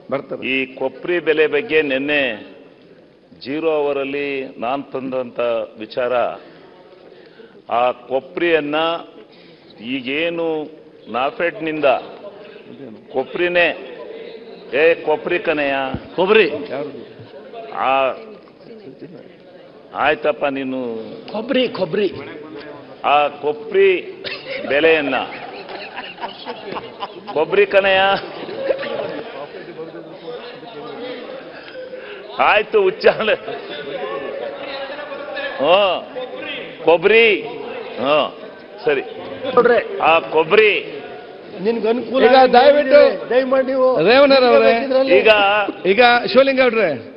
ಬರ್ತಾರೆ ಈ ಕೊಬ್ಬರಿ ಬೆಲೆ ಬಗ್ಗೆ ನಿನ್ನೆ ಜೀರೋ ಅವರಲ್ಲಿ ನಾನು ತಂದಂಥ ವಿಚಾರ ಆ ಕೊಬ್ಬರಿಯನ್ನ ಈಗೇನು ನಾಫೆಡ್ನಿಂದ ಕೊಬ್ಬರಿನೇ ಏ ಕೊಬ್ಬರಿ ಕನೆಯ ಕೊಬ್ಬರಿ ಯಾವ್ದು ಆ ಆಯ್ತಪ್ಪ ನೀನು ಕೊಬ್ಬರಿ ಕೊಬ್ಬರಿ ಆ ಕೊಬ್ಬರಿ ಬೆಲೆಯನ್ನ ಕೊಬ್ಬರಿ ಕನೆಯ ಆಯ್ತು ಉಚ್ಚಾರಣೆ ಹ್ಞೂ ಕೊಬ್ಬರಿ ಹ್ಞೂ ಸರಿ ನೋಡ್ರೆ ಆ ಕೊಬ್ಬರಿ ನಿನ್ಗೆ ಅನುಕೂಲ ಈಗ ದಯವಿಟ್ಟು ದಯಮಾಡಿ ನೀವು ರೇವಣ್ಣರವರೇ ಈಗ ಈಗ ಶಿವಲಿಂಗ ಅವ್ರೆ